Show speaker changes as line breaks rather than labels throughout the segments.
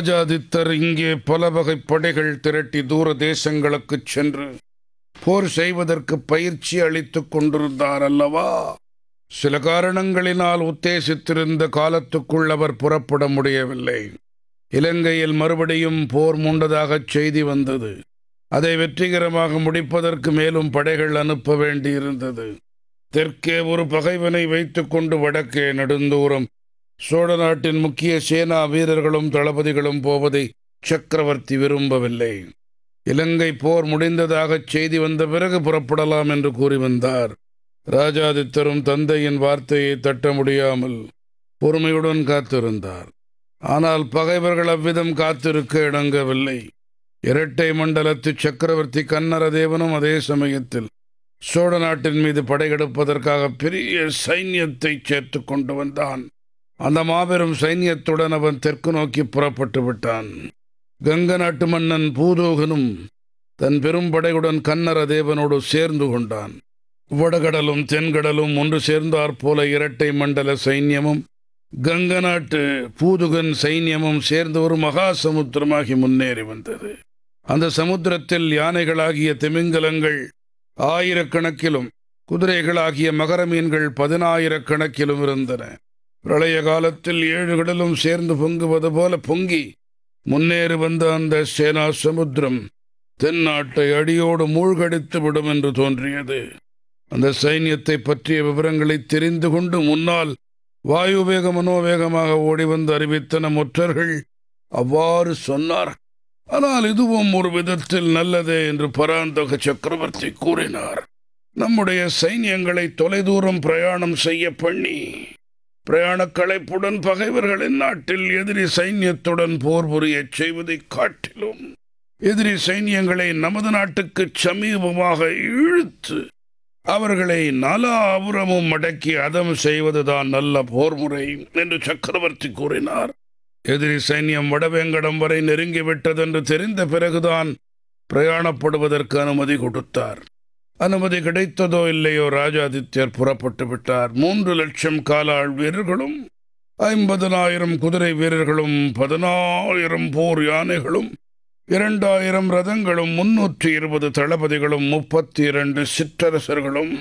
ராஜாதித்தர் இங்கே பல வகை படைகள் திரட்டி தூர தேசங்களுக்குச் சென்று போர் செய்வதற்கு பயிற்சி அளித்துக் கொண்டிருந்தார் அல்லவா சில காரணங்களினால் உத்தேசித்திருந்த காலத்துக்குள் அவர் புறப்பட முடியவில்லை இலங்கையில் மறுபடியும் போர் மூண்டதாகச் செய்தி வந்தது அதை வெற்றிகரமாக முடிப்பதற்கு மேலும் படைகள் அனுப்ப வேண்டியிருந்தது தெற்கே ஒரு பகைவனை வைத்துக்கொண்டு வடக்கே நெடுந்தூரம் சோழ நாட்டின் முக்கிய சேனா வீரர்களும் தளபதிகளும் போவதை சக்கரவர்த்தி விரும்பவில்லை இலங்கை போர் முடிந்ததாகச் செய்தி வந்த பிறகு புறப்படலாம் என்று கூறி வந்தார் ராஜாதித்தரும் தந்தையின் வார்த்தையை தட்ட முடியாமல் பொறுமையுடன் காத்திருந்தார் ஆனால் பகைவர்கள் அவ்விதம் காத்திருக்க இணங்கவில்லை இரட்டை மண்டலத்து சக்கரவர்த்தி கன்னரதேவனும் அதே சமயத்தில் சோழ நாட்டின் மீது படையெடுப்பதற்காக பெரிய சைன்யத்தை சேர்த்து கொண்டு வந்தான் அந்த மாபெரும் சைன்யத்துடன் அவன் தெற்கு நோக்கி புறப்பட்டு விட்டான் கங்க நாட்டு மன்னன் பூதோகனும் தன் பெரும் படையுடன் கன்னர தேவனோடு சேர்ந்து கொண்டான் வடகடலும் தென்கடலும் ஒன்று சேர்ந்தாற் போல இரட்டை மண்டல சைன்யமும் கங்க நாட்டு பூதுகன் சைன்யமும் சேர்ந்து ஒரு மகா சமுத்திரமாகி முன்னேறி வந்தது அந்த சமுத்திரத்தில் யானைகளாகிய திமிங்கலங்கள் ஆயிரக்கணக்கிலும் குதிரைகளாகிய மகர மீன்கள் பதினாயிரக்கணக்கிலும் இருந்தன பிரளய காலத்தில் ஏழு கடலும் சேர்ந்து பொங்குவது போல பொங்கி முன்னேறி வந்த அந்த சேனா சமுத்திரம் தென்னாட்டை அடியோடு மூழ்கடித்து விடும் என்று தோன்றியது அந்த சைன்யத்தை பற்றிய விவரங்களை தெரிந்து கொண்டு முன்னால் வாயுவேக மனோவேகமாக ஓடி வந்து அறிவித்தன முற்றர்கள் அவ்வாறு சொன்னார் ஆனால் இதுவும் ஒரு விதத்தில் நல்லதே என்று பராந்தக சக்கரவர்த்தி கூறினார் நம்முடைய சைன்யங்களை தொலைதூரம் பிரயாணம் செய்ய பண்ணி பிரயாண களைப்புடன் பகைவர்களின் நாட்டில் எதிரி சைன்யத்துடன் போர் புரியச் செய்வதைக் காட்டிலும் எதிரி சைன்யங்களை நமது நாட்டுக்கு சமீபமாக இழுத்து அவர்களை நலாபுரமும் அடக்கி அதம் செய்வதுதான் நல்ல போர் முறை என்று சக்கரவர்த்தி கூறினார் எதிரி சைன்யம் வடவேங்கடம் வரை நெருங்கிவிட்டதென்று தெரிந்த பிறகுதான் பிரயாணப்படுவதற்கு அனுமதி கொடுத்தார் அனுமதி கிடைத்ததோ இல்லையோ ராஜாதித்யர் புறப்பட்டு விட்டார் மூன்று லட்சம் காலாள் வீரர்களும் ஐம்பதனாயிரம் குதிரை வீரர்களும் பதினாயிரம் போர் யானைகளும் இரண்டாயிரம் ரதங்களும் முன்னூற்றி இருபது தளபதிகளும் முப்பத்தி இரண்டு சிற்றரசர்களும்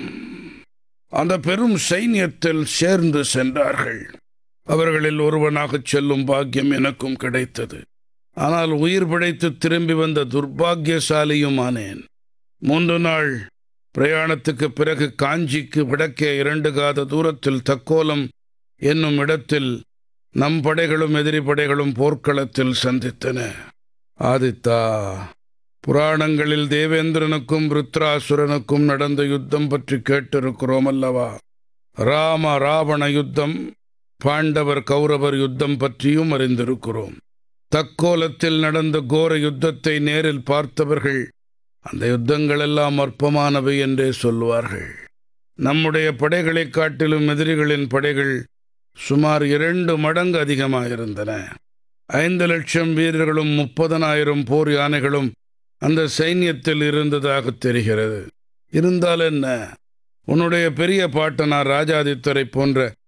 அந்த பெரும் சைன்யத்தில் சேர்ந்து சென்றார்கள் அவர்களில் ஒருவனாகச் செல்லும் பாக்கியம் எனக்கும் கிடைத்தது ஆனால் உயிர் பிழைத்து திரும்பி வந்த துர்பாக்கியசாலியும் ஆனேன் மூன்று நாள் பிரயாணத்துக்கு பிறகு காஞ்சிக்கு வடக்கே இரண்டு காத தூரத்தில் தக்கோலம் என்னும் இடத்தில் நம் படைகளும் எதிரி படைகளும் போர்க்களத்தில் சந்தித்தன ஆதித்தா புராணங்களில் தேவேந்திரனுக்கும் ருத்ராசுரனுக்கும் நடந்த யுத்தம் பற்றி கேட்டிருக்கிறோம் அல்லவா ராம ராவண யுத்தம் பாண்டவர் கௌரவர் யுத்தம் பற்றியும் அறிந்திருக்கிறோம் தக்கோலத்தில் நடந்த கோர யுத்தத்தை நேரில் பார்த்தவர்கள் அந்த யுத்தங்கள் எல்லாம் அற்பமானவை என்றே சொல்வார்கள் நம்முடைய படைகளைக் காட்டிலும் எதிரிகளின் படைகள் சுமார் இரண்டு மடங்கு அதிகமாயிருந்தன ஐந்து லட்சம் வீரர்களும் முப்பதனாயிரம் போர் யானைகளும் அந்த சைன்யத்தில் இருந்ததாக தெரிகிறது இருந்தால் என்ன உன்னுடைய பெரிய பாட்டனார் ராஜாதித்தரை போன்ற